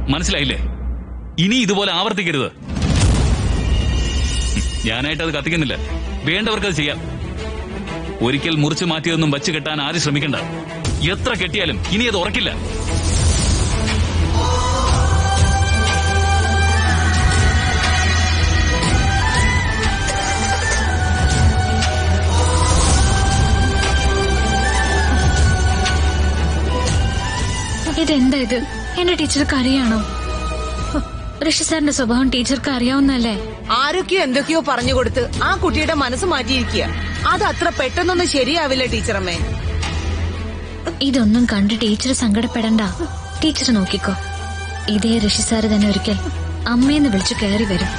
മനസ്സിലായില്ലേ ഇനി ഇതുപോലെ ആവർത്തിക്കരുത് ഞാനായിട്ട് അത് കത്തിക്കുന്നില്ല വേണ്ടവർക്ക് അത് ചെയ്യാം ഒരിക്കൽ മുറിച്ചു മാറ്റിയതൊന്നും വച്ച് കെട്ടാൻ ആരും ശ്രമിക്കണ്ട എത്ര കെട്ടിയാലും ഇനി അത് ഉറക്കില്ല ഇതെന്താ ഇത് എന്റെ ടീച്ചർക്ക് അറിയാണോ ഋഷി സാറിന്റെ സ്വഭാവം ടീച്ചർക്ക് അറിയാവുന്നല്ലേ ആരൊക്കെയോ എന്തൊക്കെയോ പറഞ്ഞു കൊടുത്ത് ആ കുട്ടിയുടെ മനസ്സ് മാറ്റിയിരിക്കുക അത് അത്ര പെട്ടെന്നൊന്നും ശരിയാവില്ല ടീച്ചറമ്മേ ഇതൊന്നും കണ്ട് ടീച്ചർ സങ്കടപ്പെടണ്ട ടീച്ചർ നോക്കിക്കോ ഇതേ ഋഷി സാറ് തന്നെ ഒരിക്കൽ അമ്മയെന്ന് വിളിച്ചു കയറി വരും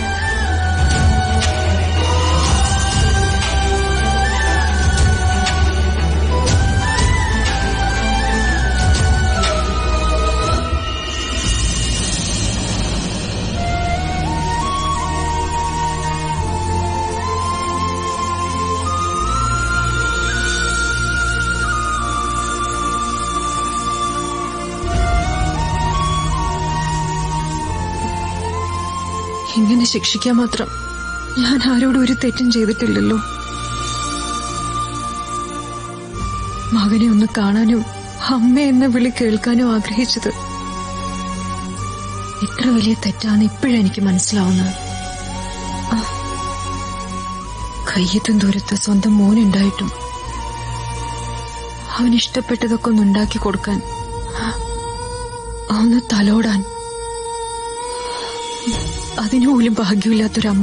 ഇങ്ങനെ ശിക്ഷിക്കാൻ മാത്രം ഞാൻ ആരോടും ഒരു തെറ്റും ചെയ്തിട്ടില്ലല്ലോ മകനെ ഒന്ന് കാണാനും അമ്മ എന്ന വിളി കേൾക്കാനും ആഗ്രഹിച്ചത് ഇത്ര വലിയ തെറ്റാണ് ഇപ്പോഴെനിക്ക് മനസ്സിലാവുന്നത് ആ. കയ്യെത്തും ദൂരത്ത് സ്വന്തം മോനുണ്ടായിട്ടും അവൻ ഇഷ്ടപ്പെട്ടതൊക്കെ ഒന്ന് ഉണ്ടാക്കി കൊടുക്കാൻ ഒന്ന് തലോടാൻ അതിനുപോലും ഭാഗ്യമില്ലാത്തൊരമ്മ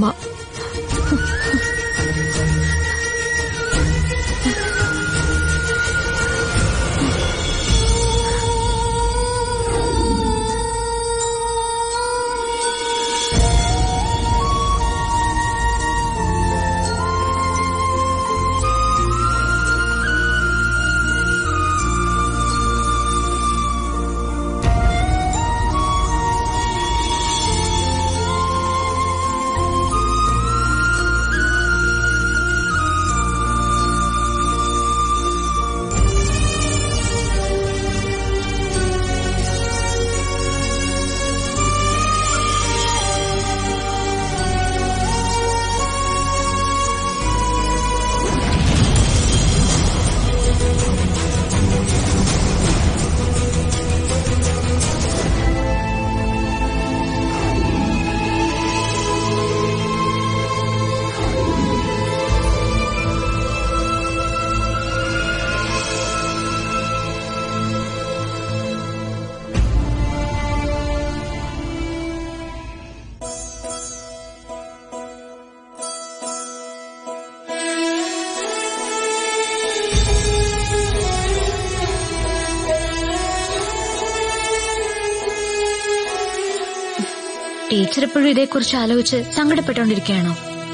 ടീച്ചർ എപ്പോഴും ഇതേക്കുറിച്ച് ആലോചിച്ച് സങ്കടപ്പെട്ടുകൊണ്ടിരിക്കുകയാണോ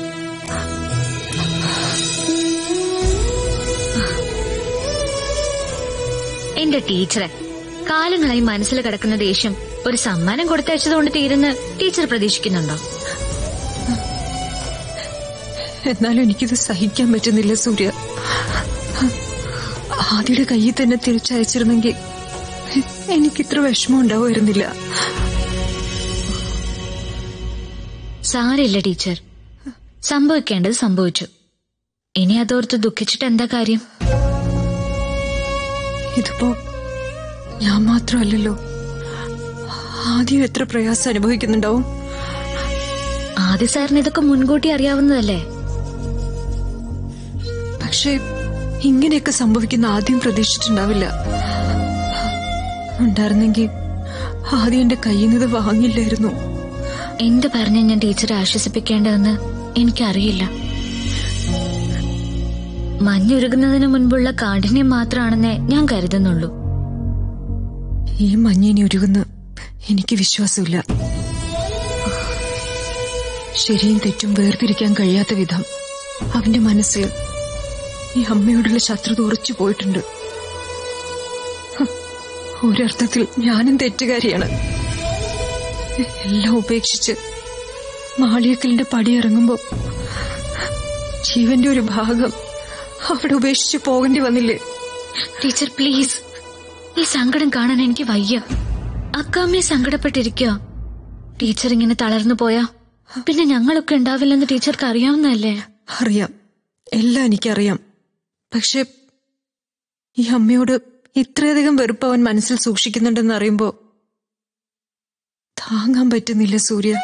എന്റെ ടീച്ചറെ കാലങ്ങളായി മനസ്സിൽ കിടക്കുന്ന ദേഷ്യം ഒരു സമ്മാനം കൊടുത്തയച്ചതുകൊണ്ട് തീരുന്ന് ടീച്ചർ പ്രതീക്ഷിക്കുന്നുണ്ടോ എന്നാലും എനിക്കിത് സഹിക്കാൻ പറ്റുന്നില്ല സൂര്യ ആദ്യയുടെ കയ്യിൽ തന്നെ തിരിച്ചയച്ചിരുന്നെങ്കിൽ എനിക്കിത്ര വിഷമം ഉണ്ടാവുമായിരുന്നില്ല സാരമില്ല ടീച്ചർ സംഭവിക്കേണ്ടത് സംഭവിച്ചു ഇനി അതോർത്ത് ദുഃഖിച്ചിട്ട് എന്താ കാര്യം ഇതിപ്പോ ഞാൻ മാത്രമല്ലല്ലോ ആദ്യം എത്ര പ്രയാസം അനുഭവിക്കുന്നുണ്ടാവും ആദ്യ സാറിന് ഇതൊക്കെ മുൻകൂട്ടി അറിയാവുന്നതല്ലേ പക്ഷേ ഇങ്ങനെയൊക്കെ സംഭവിക്കുന്ന ആദ്യം പ്രതീക്ഷിച്ചിട്ടുണ്ടാവില്ല ഉണ്ടായിരുന്നെങ്കിൽ ആദ്യം എന്റെ കയ്യിൽ നിന്ന് ഇത് വാങ്ങില്ലായിരുന്നു എന്ത് പറഞ്ഞ് ഞാൻ ടീച്ചറെ ആശ്വസിപ്പിക്കേണ്ടതെന്ന് എനിക്കറിയില്ല മഞ്ഞുരുകുന്നതിന് മുൻപുള്ള കാഠിന്യം മാത്രമാണെന്നേ ഞാൻ കരുതുന്നുള്ളൂ ഈ മഞ്ഞിനി ഒരുകുന്ന എനിക്ക് വിശ്വാസമില്ല ശരിയും തെറ്റും വേർതിരിക്കാൻ കഴിയാത്ത വിധം അവന്റെ മനസ്സിൽ ഈ അമ്മയോടുള്ള ശത്രുത ഉറച്ചു പോയിട്ടുണ്ട് ഹ്, ഒരർത്ഥത്തിൽ ഞാനും തെറ്റുകാരിയാണ് എല്ലാം ഉപേക്ഷിച്ച് മാളിയക്കലിന്റെ പടിയിറങ്ങുമ്പോ ജീവന്റെ ഒരു ഭാഗം അവിടെ ഉപേക്ഷിച്ച് പോകേണ്ടി വന്നില്ലേ ടീച്ചർ പ്ലീസ് ഈ സങ്കടം കാണാൻ എനിക്ക് വയ്യ അക്കാമ്മയെ സങ്കടപ്പെട്ടിരിക്കുക ടീച്ചർ ഇങ്ങനെ തളർന്നു പോയാ പിന്നെ ഞങ്ങളൊക്കെ ഉണ്ടാവില്ലെന്ന് ടീച്ചർക്ക് അറിയാവുന്നതല്ലേ അറിയാം എല്ലാം എനിക്കറിയാം പക്ഷെ ഈ അമ്മയോട് ഇത്രയധികം വെറുപ്പ് അവൻ മനസ്സിൽ സൂക്ഷിക്കുന്നുണ്ടെന്ന് അറിയുമ്പോ താങ്ങാൻ പറ്റുന്നില്ല സൂര്യ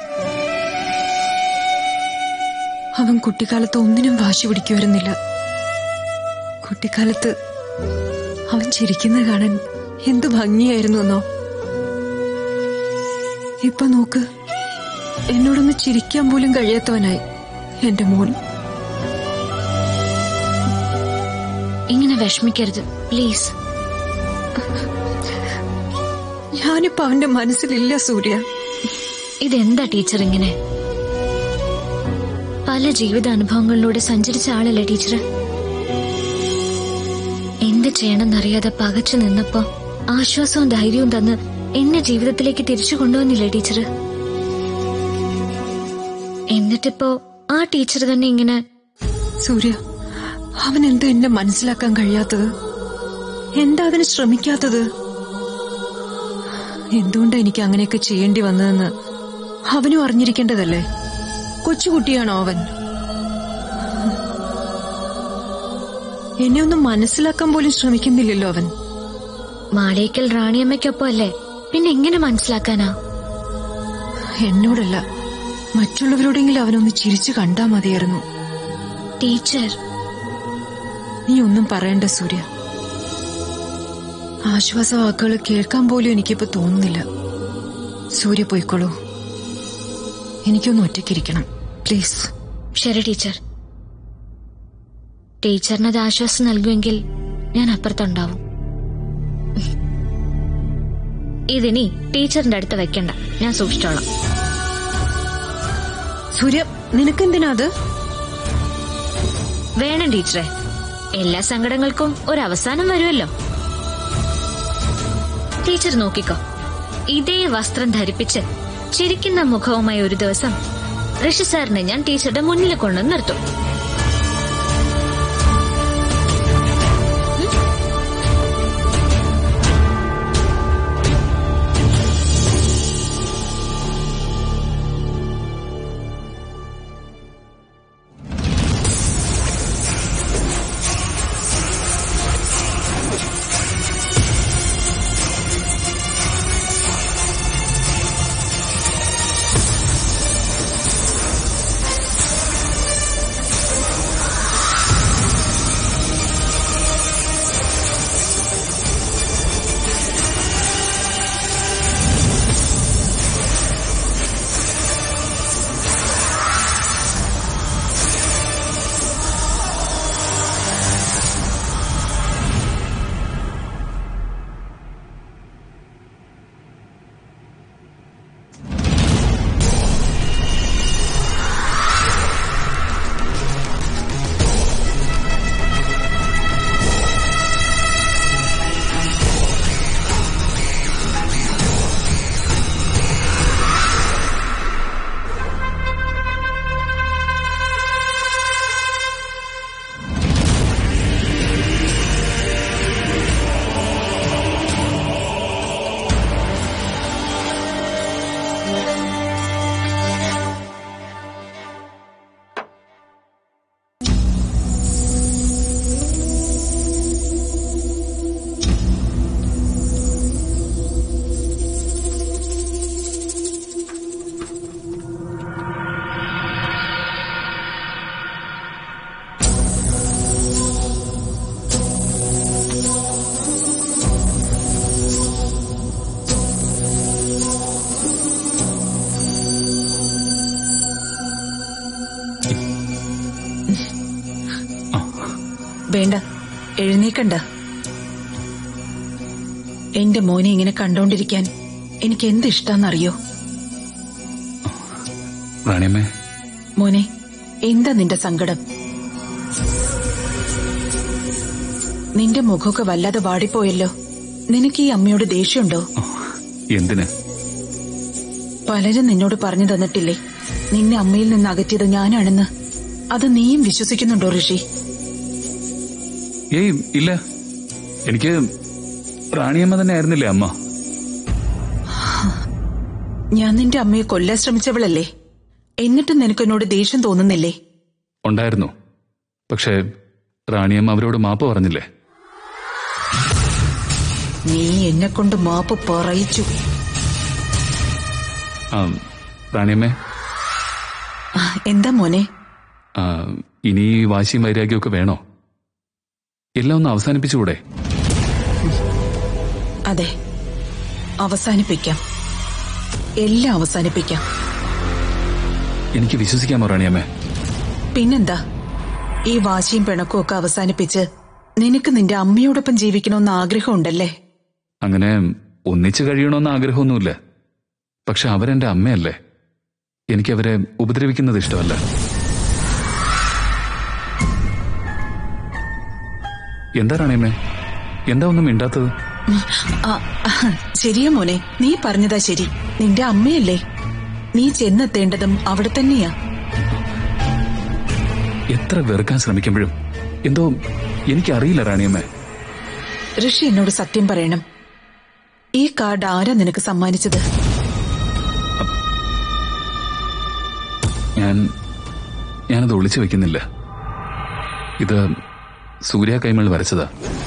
അവൻ കുട്ടിക്കാലത്ത് ഒന്നിനും വാശി പിടിക്കുമായിരുന്നില്ല കുട്ടിക്കാലത്ത് അവൻ ചിരിക്കുന്നത് കാണാൻ എന്തു ഭംഗിയായിരുന്നു എന്നോ ഇപ്പൊ നോക്ക് എന്നോടൊന്ന് ചിരിക്കാൻ പോലും കഴിയാത്തവനായി എന്റെ മോൻ ഇങ്ങനെ വിഷമിക്കരുത് പ്ലീസ് ഞാനിപ്പോ അവന്റെ മനസ്സിലില്ല സൂര്യ ഇതെന്താ ടീച്ചർ ഇങ്ങനെ പല ജീവിതാനുഭവങ്ങളിലൂടെ സഞ്ചരിച്ച ആളല്ലേ ടീച്ചർ എന്ത് ചെയ്യണമെന്നറിയാതെ പകച്ചു നിന്നപ്പോ ആശ്വാസവും ധൈര്യവും തന്ന് എന്നെ ജീവിതത്തിലേക്ക് തിരിച്ചു കൊണ്ടുവന്നില്ലേ ടീച്ചർ എന്നിട്ടിപ്പോ ആ ടീച്ചർ തന്നെ ഇങ്ങനെ സൂര്യ അവൻ എന്താ എന്നെ മനസ്സിലാക്കാൻ കഴിയാത്തത് എന്താ അതിന് ശ്രമിക്കാത്തത് എന്തുകൊണ്ടാ എനിക്ക് അങ്ങനെയൊക്കെ ചെയ്യേണ്ടി വന്നതെന്ന് അവനും അറിഞ്ഞിരിക്കേണ്ടതല്ലേ കൊച്ചുകുട്ടിയാണോ അവൻ എന്നെ ഒന്നും മനസ്സിലാക്കാൻ പോലും ശ്രമിക്കുന്നില്ലല്ലോ അവൻ മാളേക്കൽ റാണിയമ്മയ്ക്കൊപ്പം അല്ലേ പിന്നെ എങ്ങനെ മനസ്സിലാക്കാനാ എന്നോടല്ല മറ്റുള്ളവരോടെങ്കിലും അവനൊന്ന് ചിരിച്ചു കണ്ടാ മതിയായിരുന്നു ടീച്ചർ നീ ഒന്നും പറയണ്ട സൂര്യ ആശ്വാസവാക്കുകൾ കേൾക്കാൻ പോലും എനിക്കിപ്പോ തോന്നുന്നില്ല സൂര്യ പോയിക്കോളൂ എനിക്കൊന്ന് ഒറ്റയ്ക്കിരിക്കണം പ്ലീസ് ശരി ടീച്ചർ ടീച്ചറിന് അത് ആശ്വാസം നൽകുമെങ്കിൽ ഞാൻ അപ്പുറത്തുണ്ടാവും ഇതിനി ടീച്ചറിന്റെ അടുത്ത് വെക്കണ്ട ഞാൻ സൂക്ഷിച്ചോളാം സൂര്യ നിനക്കെന്തിനാ അത് വേണം ടീച്ചറെ എല്ലാ സങ്കടങ്ങൾക്കും ഒരു അവസാനം വരുമല്ലോ ടീച്ചർ നോക്കിക്കോ ഇതേ വസ്ത്രം ധരിപ്പിച്ച് ചിരിക്കുന്ന മുഖവുമായി ഒരു ദിവസം ഋഷി സാറിനെ ഞാൻ ടീച്ചറുടെ മുന്നിൽ കൊണ്ടുവന്ന് നിർത്തും വേണ്ട എഴുന്നേക്കണ്ട എന്റെ മോനെ ഇങ്ങനെ കണ്ടോണ്ടിരിക്കാൻ എനിക്ക് എന്ത് ഇഷ്ടാന്നറിയോ റാണിയമ്മേ മോനെ എന്താ നിന്റെ സങ്കടം നിന്റെ മുഖമൊക്കെ വല്ലാതെ വാടിപ്പോയല്ലോ നിനക്ക് ഈ അമ്മയോട് ദേഷ്യമുണ്ടോ എന്തിന് പലരും നിന്നോട് പറഞ്ഞു തന്നിട്ടില്ലേ നിന്നെ അമ്മയിൽ നിന്ന് അകറ്റിയത് ഞാനാണെന്ന് അത് നീയും വിശ്വസിക്കുന്നുണ്ടോ ഋഷി ഏയ് ഇല്ല എനിക്ക് റാണിയമ്മ തന്നെ ആയിരുന്നില്ലേ അമ്മ ഞാൻ നിന്റെ അമ്മയെ കൊല്ലാൻ ശ്രമിച്ചവളല്ലേ എന്നിട്ടും നിനക്ക് എന്നോട് ദേഷ്യം തോന്നുന്നില്ലേ ഉണ്ടായിരുന്നു പക്ഷേ റാണിയമ്മ അവരോട് മാപ്പ് പറഞ്ഞില്ലേ നീ എന്നെ കൊണ്ട് മാപ്പ് പറയിച്ചു ആ റാണിയമ്മേ ആ, എന്താ മോനെ ആ, ഇനി ഈ വാശിയും വൈരാഗ്യമൊക്കെ വേണോ എല്ലാം ഒന്ന് അവസാനിപ്പിച്ചുകൂടെ അതെ അവസാനിപ്പിക്കാം എല്ലാം അവസാനിപ്പിക്കാം എനിക്ക് വിശ്വസിക്കാമോ റാണിയമ്മേ പിന്നെന്താ ഈ വാശിയും പിണക്കവും ഒക്കെ അവസാനിപ്പിച്ച് നിനക്ക് നിന്റെ അമ്മയോടൊപ്പം ജീവിക്കണമെന്ന് ആഗ്രഹമുണ്ടല്ലേ അങ്ങനെ ഒന്നിച്ചു കഴിയണമെന്ന് ആഗ്രഹമൊന്നുമില്ല പക്ഷെ അവരെന്റെ അമ്മയല്ലേ എനിക്കവരെ ഉപദ്രവിക്കുന്നത് ഇഷ്ടമല്ല എന്താ റാണിയമ്മേ എന്താ ഒന്നും മിണ്ടാത്തത് ആ, ആ, ശരിയാ മോനെ നീ പറഞ്ഞതാ ശരി നിന്റെ അമ്മയല്ലേ നീ ചെന്നെത്തേണ്ടതും അവിടെ തന്നെയാ എത്ര വെറുക്കാൻ ശ്രമിക്കുമ്പോഴും എന്തോ എനിക്കറിയില്ല റാണിയമ്മേ ഋഷി എന്നോട് സത്യം പറയണം ഈ കാർഡ് ആരാ നിനക്ക് സമ്മാനിച്ചത് ഞാൻ ഞാനത് ഒളിച്ചു വെക്കുന്നില്ല ഇത് സൂര്യ കൈമൾ വരച്ചതാ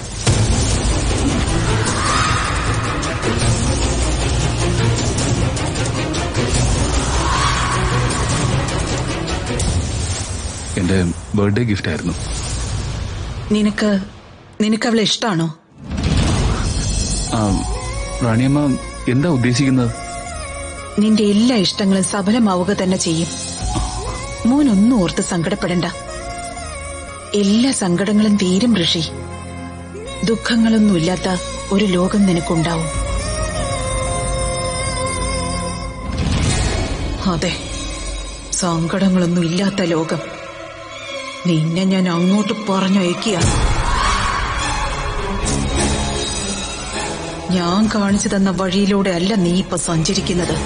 എന്റെ ബർത്ത്ഡേ ഗിഫ്റ്റ് ആയിരുന്നു നിനക്ക് നിനക്ക് അവളെ ഇഷ്ടാണോ ആ റാണിയമ്മ എന്താ ഉദ്ദേശിക്കുന്നത് നിന്റെ എല്ലാ ഇഷ്ടങ്ങളും സഫലമാവുക തന്നെ ചെയ്യും മോനൊന്നും ഓർത്ത് സങ്കടപ്പെടണ്ട എല്ലാ സങ്കടങ്ങളും തീരും ഋഷി ദുഃഖങ്ങളൊന്നുമില്ലാത്ത ഒരു ലോകം നിനക്കുണ്ടാവും അതെ സങ്കടങ്ങളൊന്നും ഇല്ലാത്ത ലോകം നിന്നെ ഞാൻ അങ്ങോട്ട് പറഞ്ഞയക്കുക ഞാൻ കാണിച്ചു തന്ന വഴിയിലൂടെ അല്ല നീ ഇപ്പൊ സഞ്ചരിക്കുന്നത്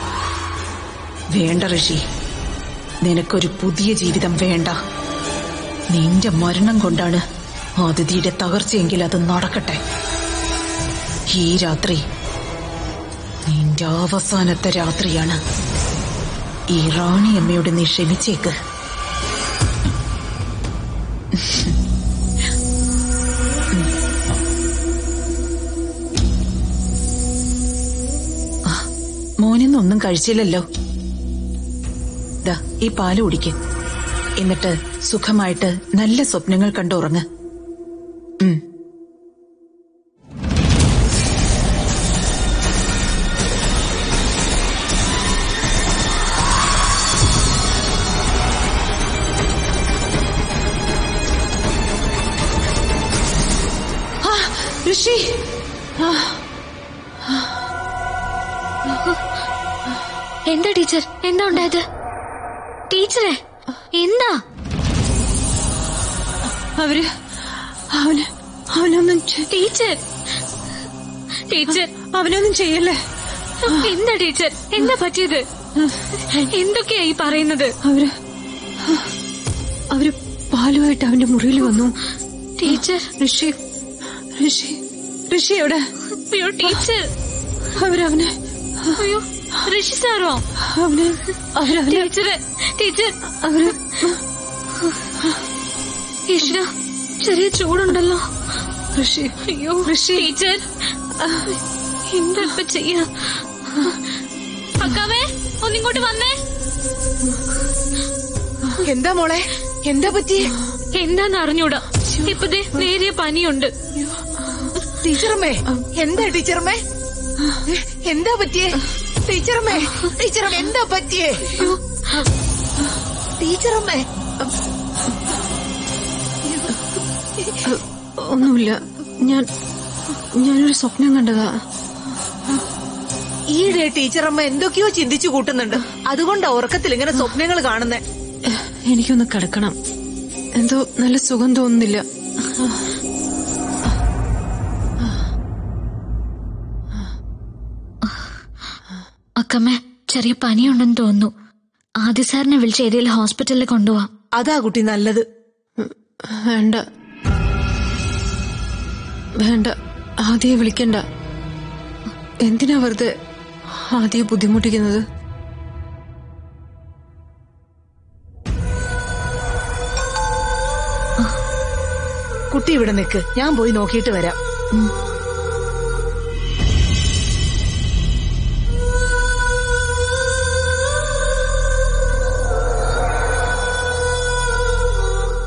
വേണ്ട ഋഷി നിനക്കൊരു പുതിയ ജീവിതം വേണ്ട നിന്റെ മരണം കൊണ്ടാണ് അതിഥിയുടെ തകർച്ചയെങ്കിൽ അത് നടക്കട്ടെ ഈ രാത്രി നിന്റെ അവസാനത്തെ രാത്രിയാണ് ഈ റാണിയമ്മയോട് നീ ക്ഷമിച്ചേക്ക് മോനിന്നൊന്നും കഴിച്ചില്ലല്ലോ ദാ ഈ പാല് കുടിക്ക് എന്നിട്ട് സുഖമായിട്ട് നല്ല സ്വപ്നങ്ങൾ കണ്ടുറങ്ങ് ഉം. ആ, ഋഷി എന്താ ടീച്ചർ എന്താ ഉണ്ടായത് ടീച്ചറെ എന്താ അവര് അവന് അവനൊന്നും ചെ- ടീച്ചർ ടീച്ചർ അവനൊന്നും ചെയ്യല്ലേ എന്താ ടീച്ചർ എന്താ പറ്റിയത് എന്തൊക്കെയാ ഈ പറയുന്നത് അവര് അവര് പാലുമായിട്ട് അവന്റെ മുറിയിൽ വന്നു ടീച്ചർ ഋഷി ഋഷി ഋഷി എവിടെ അയ്യോ ടീച്ചർ അവരവനെ അയ്യോ ഋഷി സാറോ അവന് അവരവനെ ടീച്ചറെ ടീച്ചർ അവര് ഈശ്വര ചെറിയ ചൂടുണ്ടല്ലോ ഋഷി അയ്യോ ടീച്ചർ എന്താ ഇപ്പൊ ചെയ്യാ അക്കാവേ ഒന്നിങ്ങോട്ട് വന്നേ എന്താ മോളെ എന്താ പറ്റി എന്താന്ന് അറിഞ്ഞൂടാ ഇപ്പൊ ദേ നേരിയ പനിയുണ്ട് ടീച്ചറമ്മേ എന്താ ടീച്ചറമ്മേ എന്താ പറ്റിയേ ടീച്ചറമ്മേ ടീച്ചറമ്മ എന്താ പറ്റിയേ ടീച്ചറമ്മേ ഒന്നുമില്ല ഞാൻ ഞാനൊരു സ്വപ്നം കണ്ടതാ ഈയിടെ ടീച്ചറമ്മ എന്തൊക്കെയോ ചിന്തിച്ചു കൂട്ടുന്നുണ്ട് അതുകൊണ്ടാ ഉറക്കത്തിൽ ഇങ്ങനെ സ്വപ്നങ്ങൾ കാണുന്നേ എനിക്കൊന്ന് കിടക്കണം എന്തോ നല്ല സുഖം തോന്നുന്നില്ല അക്കമ്മേ ചെറിയ പനിയുണ്ടെന്ന് തോന്നുന്നു ആദ്യ സാറിനെ വിളിച്ച് ഏതെങ്കിലും ഹോസ്പിറ്റലിൽ കൊണ്ടുപോവാം അതാ കുട്ടി നല്ലത് വേണ്ട വേണ്ട ആദ്യം വിളിക്കണ്ട എന്തിനാ വെറുതെ ആദ്യം ബുദ്ധിമുട്ടിക്കുന്നത് കുട്ടി ഇവിടെ നിൽക്ക് ഞാൻ പോയി നോക്കിയിട്ട് വരാം ഉം.